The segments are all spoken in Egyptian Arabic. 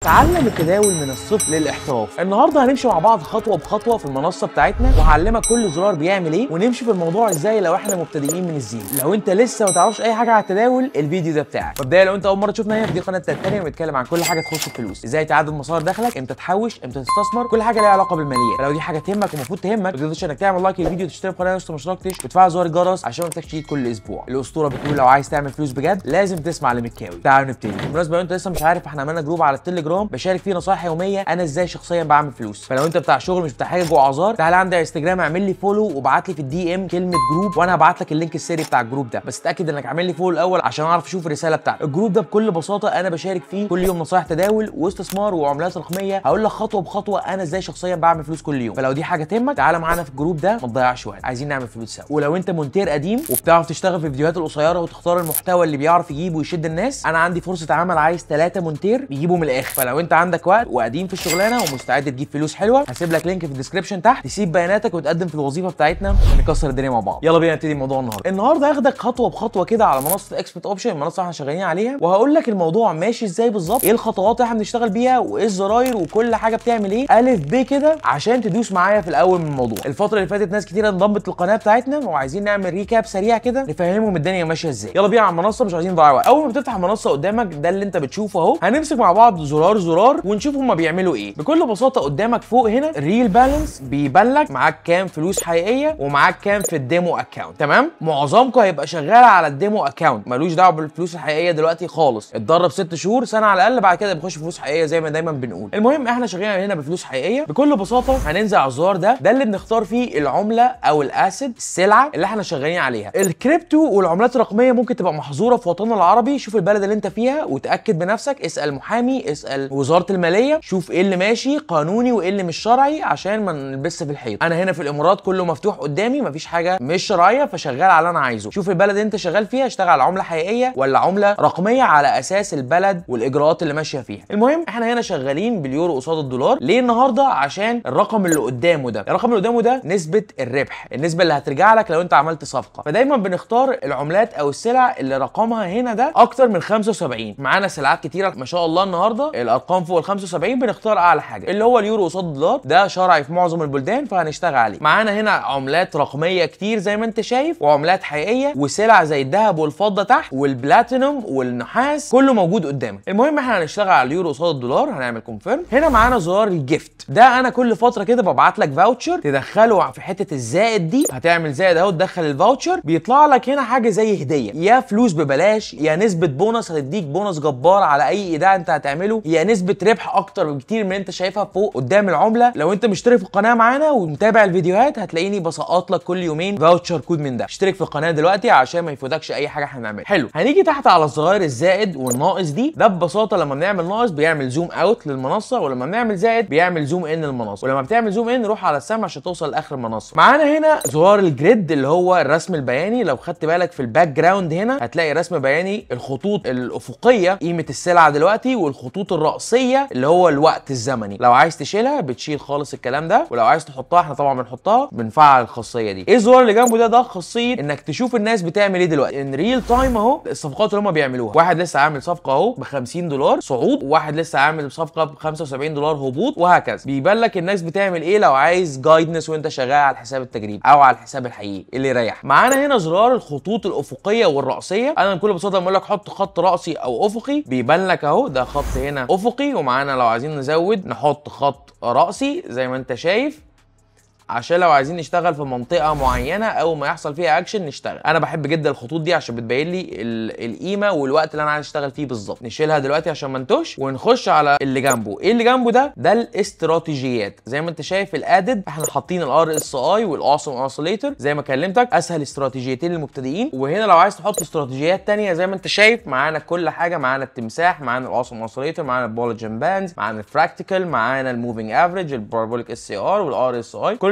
تعلم التداول من الصفر للاحتراف النهارده هنمشي مع بعض خطوه بخطوه في المنصه بتاعتنا وهعلمك كل زرار بيعمل ايه ونمشي في الموضوع ازاي لو احنا مبتدئين من الزيرو لو انت لسه ما تعرفش اي حاجه على التداول الفيديو ده بتاعك مبدئيا لو انت اول مره تشوفنا هنا في دي قناه التانية بنتكلم عن كل حاجه تخص الفلوس ازاي تعدل مصادر دخلك امتى تحوش امتى تستثمر كل حاجه ليها علاقه بالماليات فلو دي حاجه تهمك ومفروض تهمك ما تنساش انك تعمل لايك للفيديو وتشترك في القناه لو ما اشتركتش وتفعل زر الجرس عشان ما تجيش كل اسبوع الاسطوره بتقول لو عايز تعمل فلوس بجد لازم تسمع لمكاوي تعالوا نبتدي بالمناسبه لو انت لسه مش عارف احنا عملنا جروب على التليجرام بشارك فيه نصائح يوميه انا ازاي شخصيا بعمل فلوس فلو انت بتاع شغل مش بتاع حاجه وعذار تعالى عندي على انستجرام اعمل لي فولو وابعت لي في الدي ام كلمه جروب وانا هبعت لك اللينك السري بتاع الجروب ده بس اتاكد انك عامل لي فولو الاول عشان اعرف اشوف الرساله بتاعتك الجروب ده بكل بساطه انا بشارك فيه كل يوم نصائح تداول واستثمار وعملات رقميه هقول لك خطوه بخطوه انا ازاي شخصيا بعمل فلوس كل يوم فلو دي حاجه تهمك تعالى معانا في الجروب ده ما تضيعش وقت عايزين نعمل فلوس سوا ولو انت مونتير قديم وبتعرف تشتغل في الفيديوهات القصيره وتختار المحتوى اللي بيعرف يجيب ويشد الناس انا عندي فرصه عمل عايز ثلاثه مونتير بيجيبوا من الاخر فلو انت عندك وقت وقديم في الشغلانه ومستعد تجيب فلوس حلوه هسيب لك لينك في الديسكربشن تحت تسيب بياناتك وتقدم في الوظيفه بتاعتنا ونكسر الدنيا مع بعض يلا بينا نبتدي الموضوع النهارده النهارده هاخدك خطوه بخطوه كده على منصه اكسبت اوبشن المنصه اللي احنا شغالين عليها وهقول لك الموضوع ماشي ازاي بالظبط ايه الخطوات اللي احنا بنشتغل بيها وايه الزراير وكل حاجه بتعمل ايه الف ب كده عشان تدوس معايا في الاول من الموضوع الفتره اللي فاتت ناس كتير انضمت للقناه بتاعتنا وعايزين نعمل ريكاب سريع كده نفهمهم الدنيا ماشيه ازاي يلا بينا على المنصه مش عايزين نضيع وقت اول ما بتفتح المنصه قدامك ده اللي انت بتشوفه اهو هنمسك مع بعض زرار زرار ونشوف هما بيعملوا ايه بكل بساطه قدامك فوق هنا الريل بالانس بيبان لك معاك كام فلوس حقيقيه ومعاك كام في الديمو اكونت تمام معظمكم هيبقى شغال على الديمو اكونت ملوش دعوه بالفلوس الحقيقيه دلوقتي خالص اتدرب ست شهور سنه على الاقل بعد كده بيخش فلوس حقيقيه زي ما دايما بنقول المهم احنا شغالين هنا بفلوس حقيقيه بكل بساطه هننزل على الزرار ده ده اللي بنختار فيه العمله او الاسد السلعه اللي احنا شغالين عليها الكريبتو والعملات الرقميه ممكن تبقى محظوره في وطننا العربي شوف البلد اللي انت فيها وتاكد بنفسك اسال محامي اسال وزاره الماليه شوف ايه اللي ماشي قانوني وايه اللي مش شرعي عشان ما نلبسش في الحيط انا هنا في الامارات كله مفتوح قدامي مفيش حاجه مش شرعيه فشغال على اللي انا عايزه شوف البلد اللي انت شغال فيها اشتغل على عمله حقيقيه ولا عمله رقميه على اساس البلد والاجراءات اللي ماشيه فيها المهم احنا هنا شغالين باليورو قصاد الدولار ليه النهارده عشان الرقم اللي قدامه ده الرقم اللي قدامه ده نسبه الربح النسبه اللي هترجع لك لو انت عملت صفقه فدايما بنختار العملات او السلع اللي رقمها هنا ده اكتر من 75 معانا سلعات كتيره ما شاء الله النهارده الارقام فوق ال 75 بنختار اعلى حاجه اللي هو اليورو قصاد الدولار ده شرعي في معظم البلدان فهنشتغل عليه معانا هنا عملات رقميه كتير زي ما انت شايف وعملات حقيقيه وسلع زي الذهب والفضه تحت والبلاتينوم والنحاس كله موجود قدامك المهم احنا هنشتغل على اليورو قصاد الدولار هنعمل كونفيرم هنا معانا زرار الجيفت ده انا كل فتره كده ببعت لك فاوتشر تدخله في حته الزائد دي هتعمل زائد اهو تدخل الفاوتشر بيطلع لك هنا حاجه زي هديه يا فلوس ببلاش يا نسبه بونص هتديك بونص جبار على اي ايداع انت هتعمله يا نسبه ربح اكتر بكتير من انت شايفها فوق قدام العمله لو انت مشترك في القناه معانا ومتابع الفيديوهات هتلاقيني بسقط لك كل يومين فاوتشر كود من ده اشترك في القناه دلوقتي عشان ما يفوتكش اي حاجه احنا بنعملها حلو هنيجي تحت على الزراير الزائد والناقص دي ده ببساطه لما بنعمل ناقص بيعمل زوم اوت للمنصه ولما بنعمل زائد بيعمل زوم ان للمنصه ولما بتعمل زوم ان روح على السهم عشان توصل لاخر المنصه معانا هنا زرار الجريد اللي هو الرسم البياني لو خدت بالك في الباك جراوند هنا هتلاقي رسم بياني الخطوط الافقيه قيمه السلعه دلوقتي والخطوط الرأسيه اللي هو الوقت الزمني لو عايز تشيلها بتشيل خالص الكلام ده ولو عايز تحطها احنا طبعا بنحطها بنفعل الخاصيه دي ايه الزرار اللي جنبه ده ده خاصيه انك تشوف الناس بتعمل ايه دلوقتي ان ريل تايم اهو الصفقات اللي هم بيعملوها واحد لسه عامل صفقه اهو ب 50 دولار صعود وواحد لسه عامل صفقه ب 75 دولار هبوط وهكذا بيبان لك الناس بتعمل ايه لو عايز جايدنس وانت شغال على الحساب التجريبي او على الحساب الحقيقي اللي يريح معانا هنا زرار الخطوط الافقيه والراسيه انا بكل بساطه بقول لك حط خط راسي او افقي بيبان لك اهو ده خط هنا افقي ومعانا لو عايزين نزود نحط خط راسي زي ما انت شايف عشان لو عايزين نشتغل في منطقه معينه او ما يحصل فيها اكشن نشتغل انا بحب جدا الخطوط دي عشان بتبين لي ال- القيمه والوقت اللي انا عايز اشتغل فيه بالظبط نشيلها دلوقتي عشان ما نتوش ونخش على اللي جنبه ايه اللي جنبه ده ده الاستراتيجيات زي ما انت شايف الادد احنا حاطين الار اس اي والاوسم اوسيليتور زي ما كلمتك اسهل استراتيجيتين للمبتدئين وهنا لو عايز تحط استراتيجيات تانية زي ما انت شايف معانا كل حاجه معانا التمساح معانا الاوسم اوسيليتور معانا البولجن باندز معانا الفراكتيكال معانا الموفينج افريج البارابوليك اس سي ار والار اس اي كل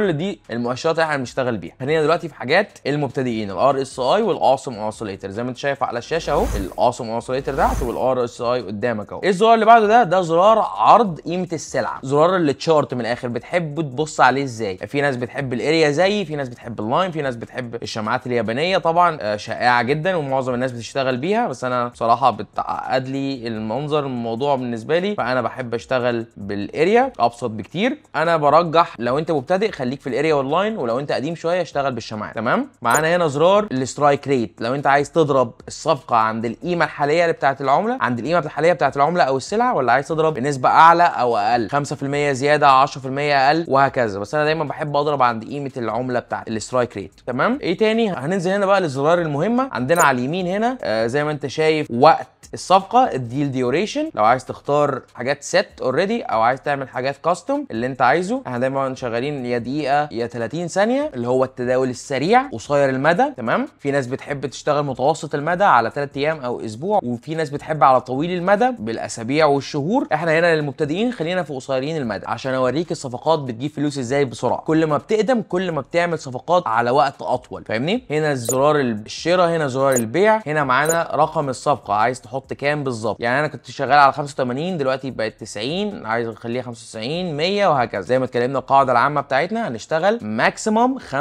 كل دي المؤشرات اللي احنا بنشتغل بيها خلينا دلوقتي في حاجات المبتدئين الار اس اي والاوسم اوسيليتر زي ما انت شايف على الشاشه اهو الاوسم اوسيليتر تحت والار اس اي قدامك اهو ايه الزرار اللي بعده ده ده زرار عرض قيمه السلعه زرار التشارت من الاخر بتحب تبص عليه ازاي في ناس بتحب الاريا زي في ناس بتحب اللاين في ناس بتحب الشماعات اليابانيه طبعا آه، شائعه جدا ومعظم الناس بتشتغل بيها بس انا بصراحه بتعقد لي المنظر الموضوع بالنسبه لي فانا بحب اشتغل بالاريا ابسط بكتير انا برجح لو انت مبتدئ خليك في الاريا واللاين ولو انت قديم شويه اشتغل بالشماعات تمام معانا هنا زرار السترايك ريت لو انت عايز تضرب الصفقه عند القيمه الحاليه اللي بتاعه العمله عند القيمه الحاليه بتاعه العمله او السلعه ولا عايز تضرب بنسبه اعلى او اقل 5% زياده 10% اقل وهكذا بس انا دايما بحب اضرب عند قيمه العمله بتاعه السترايك ريت تمام ايه تاني هننزل هنا بقى للزرار المهمه عندنا على اليمين هنا آه زي ما انت شايف وقت الصفقه الديل ديوريشن لو عايز تختار حاجات سيت اوريدي او عايز تعمل حاجات كاستوم اللي انت عايزه احنا دايما شغالين يا دقيقه يا 30 ثانيه اللي هو التداول السريع قصير المدى تمام في ناس بتحب تشتغل متوسط المدى على 3 ايام او اسبوع وفي ناس بتحب على طويل المدى بالاسابيع والشهور احنا هنا للمبتدئين خلينا في قصيرين المدى عشان اوريك الصفقات بتجيب فلوس ازاي بسرعه كل ما بتقدم كل ما بتعمل صفقات على وقت اطول فاهمني هنا زرار الشراء هنا زرار البيع هنا معانا رقم الصفقه عايز تحط كام بالظبط يعني انا كنت شغال على 85 دلوقتي بقت 90 عايز اخليها 95 100 وهكذا زي ما اتكلمنا القاعده العامه بتاعتنا هنشتغل ماكسيموم 5%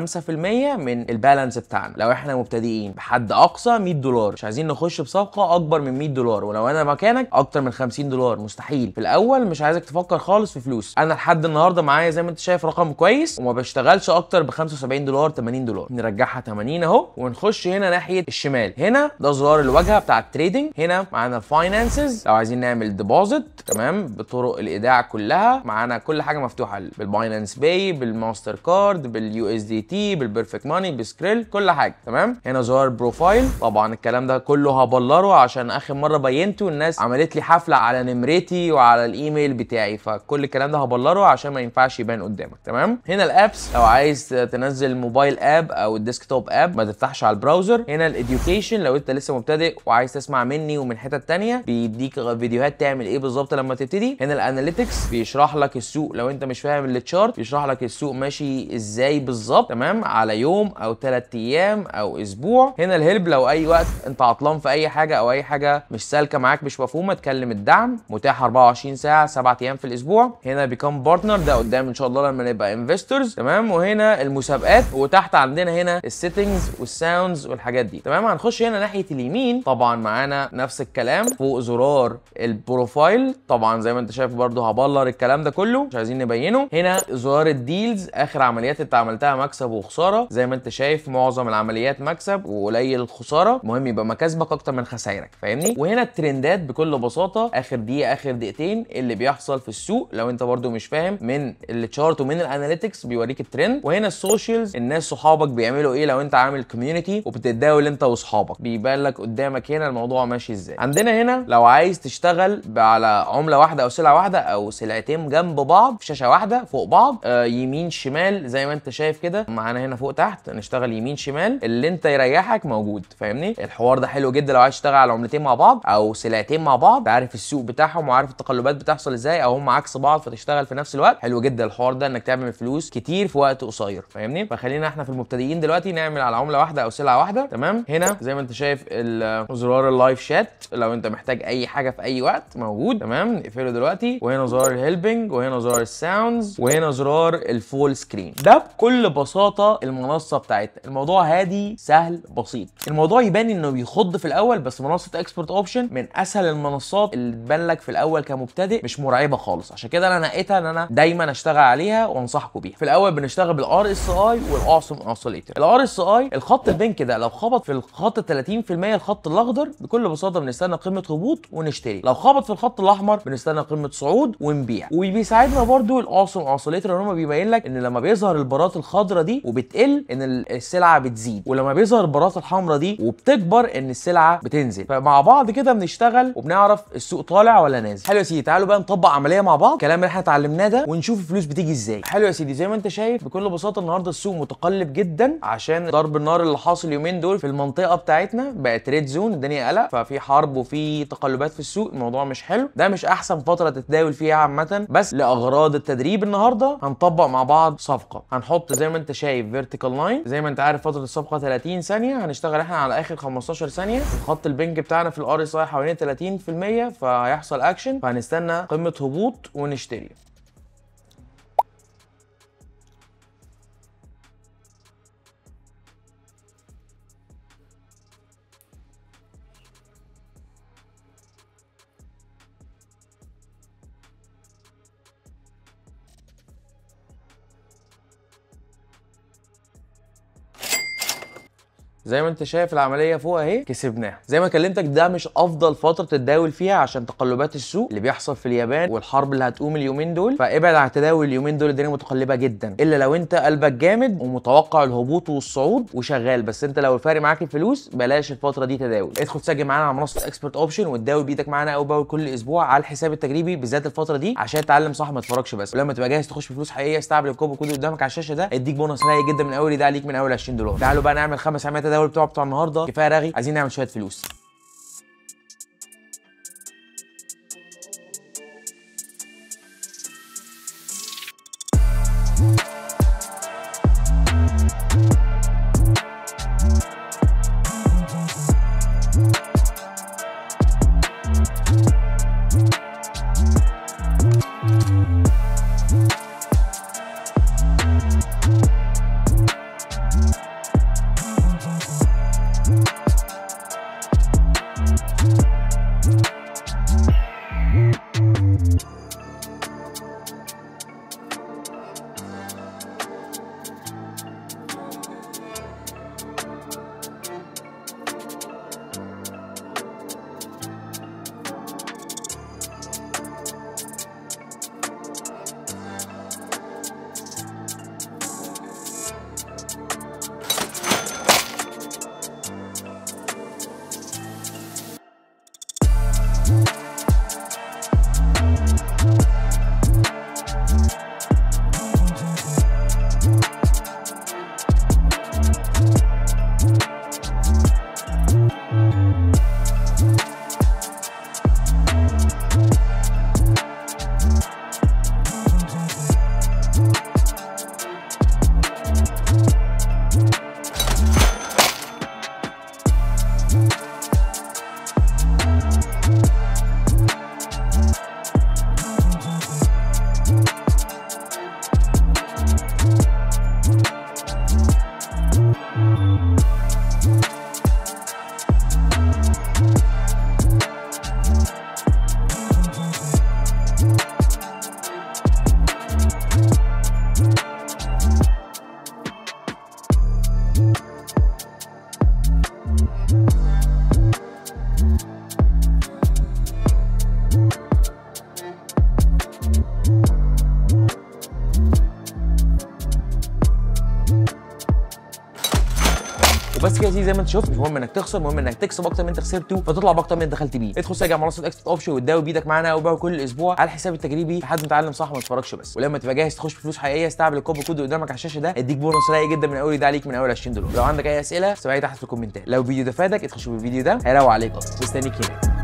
من البالانس بتاعنا لو احنا مبتدئين بحد اقصى 100 دولار مش عايزين نخش بصفقه اكبر من 100 دولار ولو انا مكانك اكتر من 50 دولار مستحيل في الاول مش عايزك تفكر خالص في فلوس انا لحد النهارده معايا زي ما انت شايف رقم كويس وما بشتغلش اكتر ب 75 دولار 80 دولار نرجعها 80 اهو ونخش هنا ناحيه الشمال هنا ده زرار الواجهه بتاع التريدنج هنا معانا الفاينانسز لو عايزين نعمل ديبوزيت تمام بطرق الايداع كلها معانا كل حاجه مفتوحه بالباينانس باي بالماستر كارد باليو اس دي تي بالبيرفكت ماني بسكريل كل حاجه تمام هنا زرار بروفايل طبعا الكلام ده كله هبلره عشان اخر مره بينته الناس عملت لي حفله على نمرتي وعلى الايميل بتاعي فكل الكلام ده هبلره عشان ما ينفعش يبان قدامك تمام هنا الابس لو عايز تنزل موبايل اب او الديسكتوب اب ما تفتحش على البراوزر هنا الاديوكيشن لو انت لسه مبتدئ وعايز تسمع مني ومن حتت تانية بيديك فيديوهات تعمل ايه بالظبط لما تبتدي هنا الاناليتكس بيشرح لك السوق لو انت مش فاهم التشارت بيشرح لك السوق ماشي ازاي بالظبط تمام على يوم او 3 ايام او اسبوع هنا الهيلب لو اي وقت انت عطلان في اي حاجه او اي حاجه مش سالكه معاك مش مفهومه تكلم الدعم متاح 24 ساعه 7 ايام في الاسبوع هنا بيكون بارتنر ده قدام ان شاء الله لما نبقى انفستورز تمام وهنا المسابقات وتحت عندنا هنا السيتنجز والساوندز والحاجات دي تمام هنخش هنا ناحيه اليمين طبعا معانا نفس الكلام فوق زرار البروفايل طبعا زي ما انت شايف برضو هبلر الكلام ده كله مش عايزين نبينه هنا زرار الديلز اخر عمليات انت عملتها مكسب وخساره زي ما انت شايف معظم العمليات مكسب وقليل الخساره المهم يبقى مكاسبك اكتر من خسائرك فاهمني وهنا الترندات بكل بساطه اخر دقيقه اخر دقيقتين اللي بيحصل في السوق لو انت برضو مش فاهم من التشارت ومن الاناليتكس بيوريك الترند وهنا السوشيالز الناس صحابك بيعملوا ايه لو انت عامل كوميونتي وبتتداول انت واصحابك بيبان لك قدامك هنا الموضوع ماشي ازاي عندنا هنا لو عايز تشتغل على عمله واحده او سلعه واحده او سلعتين جنب بعض في شاشه واحده فوق بعض آه يمين شمال زي ما انت شايف كده معانا هنا فوق تحت نشتغل يمين شمال اللي انت يريحك موجود فاهمني الحوار ده حلو جدا لو عايز تشتغل على عملتين مع بعض او سلعتين مع بعض عارف السوق بتاعهم وعارف التقلبات بتحصل ازاي او هم عكس بعض فتشتغل في نفس الوقت حلو جدا الحوار ده انك تعمل فلوس كتير في وقت قصير فاهمني فخلينا احنا في المبتدئين دلوقتي نعمل على عمله واحده او سلعه واحده تمام هنا زي ما انت شايف ال- زرار اللايف شات لو انت محتاج اي حاجه في اي وقت موجود تمام نقفله دلوقتي وهنا زرار الهيلبنج وهنا زرار الساوندز وهنا زرار الفول سكرين ده بكل بساطه المنصه بتاعتنا الموضوع هادي سهل بسيط الموضوع يبان انه بيخض في الاول بس منصه اكسبورت اوبشن من اسهل المنصات اللي تبان لك في الاول كمبتدئ مش مرعبه خالص عشان كده انا نقيتها ان انا دايما اشتغل عليها وانصحكم بيها في الاول بنشتغل بالار اس اي والاوسم اوسيليتر الار اس اي الخط البنك ده لو خبط في الخط 30% الخط الاخضر بكل بساطه بنستنى قيمه هبوط ونشتري لو خبط في الخط الاحمر بنستنى قيمه صعود ونبيع وبيساعدنا برضو الاوسم اوسيليتر ان هم بيبين لك ان لما بيظهر البارات الخضراء دي وبتقل ان السلعه بتزيد ولما بيظهر البارات الحمراء دي وبتكبر ان السلعه بتنزل فمع بعض كده بنشتغل وبنعرف السوق طالع ولا نازل حلو يا سيدي تعالوا بقى نطبق عمليه مع بعض الكلام اللي احنا اتعلمناه ده ونشوف الفلوس بتيجي ازاي حلو يا سيدي زي ما انت شايف بكل بساطه النهارده السوق متقلب جدا عشان ضرب النار اللي حاصل اليومين دول في المنطقه بتاعتنا بقت ريد زون الدنيا قلق ففي حرب حرب وفي تقلبات في السوق الموضوع مش حلو ده مش احسن فتره تتداول فيها عامه بس لاغراض التدريب النهارده هنطبق مع بعض صفقه هنحط زي ما انت شايف فيرتيكال لاين زي ما انت عارف فتره الصفقه 30 ثانيه هنشتغل احنا على اخر 15 ثانيه خط البنج بتاعنا في الار اس اي حوالين 30% فهيحصل اكشن فهنستنى قمه هبوط ونشتري زي ما انت شايف العمليه فوق اهي كسبناها زي ما كلمتك ده مش افضل فتره تتداول فيها عشان تقلبات السوق اللي بيحصل في اليابان والحرب اللي هتقوم اليومين دول فابعد عن التداول اليومين دول الدنيا متقلبه جدا الا لو انت قلبك جامد ومتوقع الهبوط والصعود وشغال بس انت لو الفارق معاك الفلوس بلاش الفتره دي تداول ادخل سجل معانا على منصه اكسبرت اوبشن وتداول بايدك معانا اول باول كل اسبوع على الحساب التجريبي بالذات الفتره دي عشان تتعلم صح ما تتفرجش بس ولما تبقى جاهز تخش بفلوس حقيقيه استعمل الكود الكود اللي قدامك على الشاشه ده اديك بونص رايق جدا من اول ده عليك من اول 20 دولار تعالوا بقى نعمل خمس عمليات تداول بتوع بتوع النهارده كفايه رغي عايزين نعمل شويه فلوس وبس كده يا سيدي زي ما انت شفت مش مهم انك تخسر المهم انك تكسب اكتر من انت خسرته فتطلع باكتر من انت دخلت بيه ادخل سجل منصه اكسبت اوبشن وتداول بايدك معانا او بقى كل اسبوع على الحساب التجريبي لحد ما تتعلم صح ما تتفرجش بس ولما تبقى جاهز تخش بفلوس حقيقيه استعمل الكود الكود اللي قدامك على الشاشه ده اديك بونص رايق جدا من اول ده عليك من اول 20 دولار لو عندك اي اسئله سيبها لي تحت في الكومنتات لو الفيديو ده فادك ادخل شوف الفيديو ده هيروق عليك اكتر مستنيك هناك